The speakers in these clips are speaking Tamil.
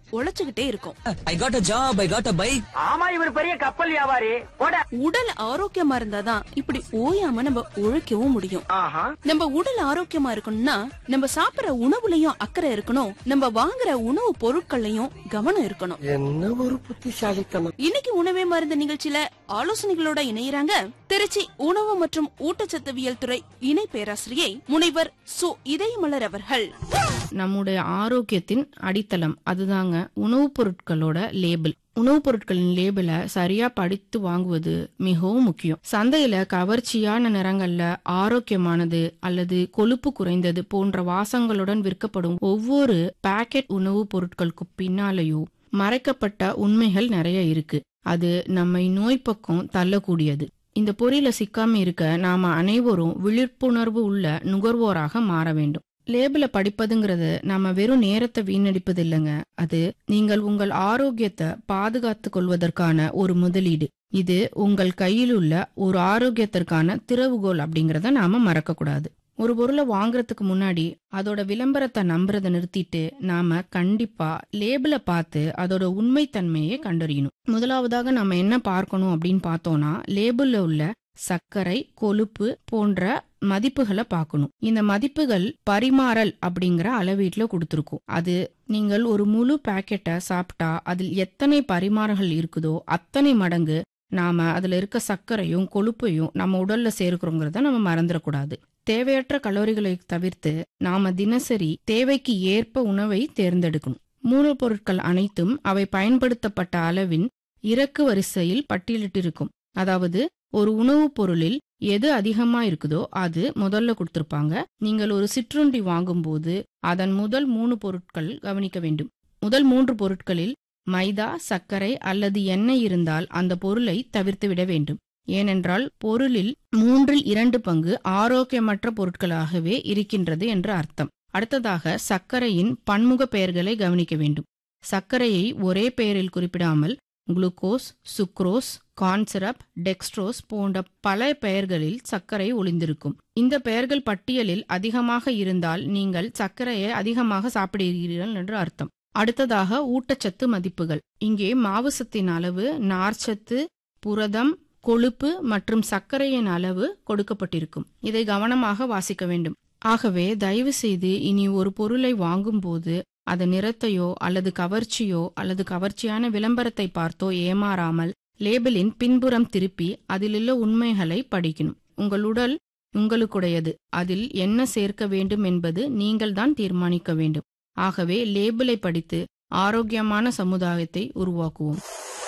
உழைச்சுக்கிட்டே இருக்கும் I got a job I got a bike ஆமா இவர் பெரிய கப்பல் வியாபாரி போட உடல் ஆரோக்கியமா இருந்தாதான் இப்படி ஓயாம நம்ம உழைக்கவும் முடியும் ஆஹா நம்ம உடல் ஆரோக்கியமா இருக்கணும்னா நம்ம சாப்பிடுற உணவுலயும் அக்கறை இருக்கணும் நம்ம வாங்குற உணவு பொருட்கள்லயும் கவனம் இருக்கணும் என்ன ஒரு புத்திசாலித்தனம் இன்னைக்கு உணவே மருந்து நிகழ்ச்சியில ஆலோசனைகளோட இணையறாங்க திருச்சி உணவு மற்றும் ஊட்டச்சத்துவியல் துறை இணை பேராசிரியை முனைவர் சு இதயமலர் அவர்கள் நம்முடைய ஆரோக்கியத்தின் அடித்தளம் அதுதாங்க உணவுப் பொருட்களோட லேபிள் உணவுப் பொருட்களின் லேபிளை சரியா படித்து வாங்குவது மிகவும் முக்கியம் சந்தையில கவர்ச்சியான நிறங்கள்ல ஆரோக்கியமானது அல்லது கொழுப்பு குறைந்தது போன்ற வாசங்களுடன் விற்கப்படும் ஒவ்வொரு பாக்கெட் உணவுப் பொருட்களுக்கு பின்னாலேயும் மறைக்கப்பட்ட உண்மைகள் நிறைய இருக்கு அது நம்மை நோய் பக்கம் தள்ளக்கூடியது இந்த பொறியில சிக்காம இருக்க நாம அனைவரும் விழிப்புணர்வு உள்ள நுகர்வோராக மாற வேண்டும் லேபிள படிப்பதுங்கிறது நாம வெறும் நேரத்தை வீணடிப்பது இல்லைங்க அது நீங்கள் உங்கள் ஆரோக்கியத்தை பாதுகாத்துக் கொள்வதற்கான ஒரு முதலீடு இது உங்கள் கையில் உள்ள ஒரு ஆரோக்கியத்திற்கான திறவுகோல் அப்படிங்கறத நாம மறக்க கூடாது ஒரு பொருளை வாங்குறதுக்கு முன்னாடி அதோட விளம்பரத்தை நம்புறத நிறுத்திட்டு நாம கண்டிப்பா லேபிள பார்த்து அதோட உண்மைத்தன்மையை கண்டறியணும் முதலாவதாக நம்ம என்ன பார்க்கணும் அப்படின்னு பார்த்தோம்னா லேபிள்ல உள்ள சர்க்கரை கொழுப்பு போன்ற மதிப்புகளை பார்க்கணும் இந்த மதிப்புகள் பரிமாறல் அப்படிங்கிற அளவீட்டுல கொடுத்துருக்கும் அது நீங்கள் ஒரு முழு பாக்கெட்டை சாப்பிட்டா அதில் எத்தனை பரிமாறல்கள் இருக்குதோ அத்தனை மடங்கு நாம அதுல இருக்க சர்க்கரையும் கொழுப்பையும் நம்ம உடல்ல சேர்க்கிறோங்கிறத நம்ம மறந்துடக்கூடாது தேவையற்ற கலோரிகளை தவிர்த்து நாம தினசரி தேவைக்கு ஏற்ப உணவை தேர்ந்தெடுக்கணும் மூலப்பொருட்கள் அனைத்தும் அவை பயன்படுத்தப்பட்ட அளவின் இறக்கு வரிசையில் பட்டியலிட்டிருக்கும் அதாவது ஒரு உணவுப் பொருளில் எது அதிகமா இருக்குதோ அது முதல்ல கொடுத்திருப்பாங்க நீங்கள் ஒரு சிற்றுண்டி வாங்கும்போது அதன் முதல் மூணு பொருட்கள் கவனிக்க வேண்டும் முதல் மூன்று பொருட்களில் மைதா சர்க்கரை அல்லது எண்ணெய் இருந்தால் அந்த பொருளை தவிர்த்து விட வேண்டும் ஏனென்றால் பொருளில் மூன்றில் இரண்டு பங்கு ஆரோக்கியமற்ற பொருட்களாகவே இருக்கின்றது என்று அர்த்தம் அடுத்ததாக சர்க்கரையின் பன்முக பெயர்களை கவனிக்க வேண்டும் சர்க்கரையை ஒரே பெயரில் குறிப்பிடாமல் குளுக்கோஸ் சுக்ரோஸ் கான்சிரப் டெக்ஸ்ட்ரோஸ் போன்ற பல பெயர்களில் சர்க்கரை ஒளிந்திருக்கும் இந்த பெயர்கள் பட்டியலில் அதிகமாக இருந்தால் நீங்கள் சர்க்கரையை அதிகமாக சாப்பிடுகிறீர்கள் என்று அர்த்தம் அடுத்ததாக ஊட்டச்சத்து மதிப்புகள் இங்கே மாவுசத்தின் அளவு நார்ச்சத்து புரதம் கொழுப்பு மற்றும் சர்க்கரையின் அளவு கொடுக்கப்பட்டிருக்கும் இதை கவனமாக வாசிக்க வேண்டும் ஆகவே தயவு செய்து இனி ஒரு பொருளை வாங்கும்போது அதன் நிறத்தையோ அல்லது கவர்ச்சியோ அல்லது கவர்ச்சியான விளம்பரத்தை பார்த்தோ ஏமாறாமல் லேபிளின் பின்புறம் திருப்பி அதிலுள்ள உண்மைகளை படிக்கணும் உங்கள் உடல் உங்களுக்குடையது அதில் என்ன சேர்க்க வேண்டும் என்பது நீங்கள்தான் தீர்மானிக்க வேண்டும் ஆகவே லேபிளை படித்து ஆரோக்கியமான சமுதாயத்தை உருவாக்குவோம்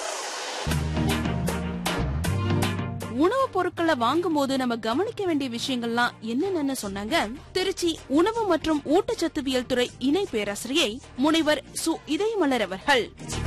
உணவுப் பொருட்களை வாங்கும் போது நம்ம கவனிக்க வேண்டிய விஷயங்கள்லாம் என்னென்னு சொன்னாங்க திருச்சி உணவு மற்றும் ஊட்டச்சத்துவியல் துறை இணை பேராசிரியை முனைவர் சு இதயமலர் அவர்கள்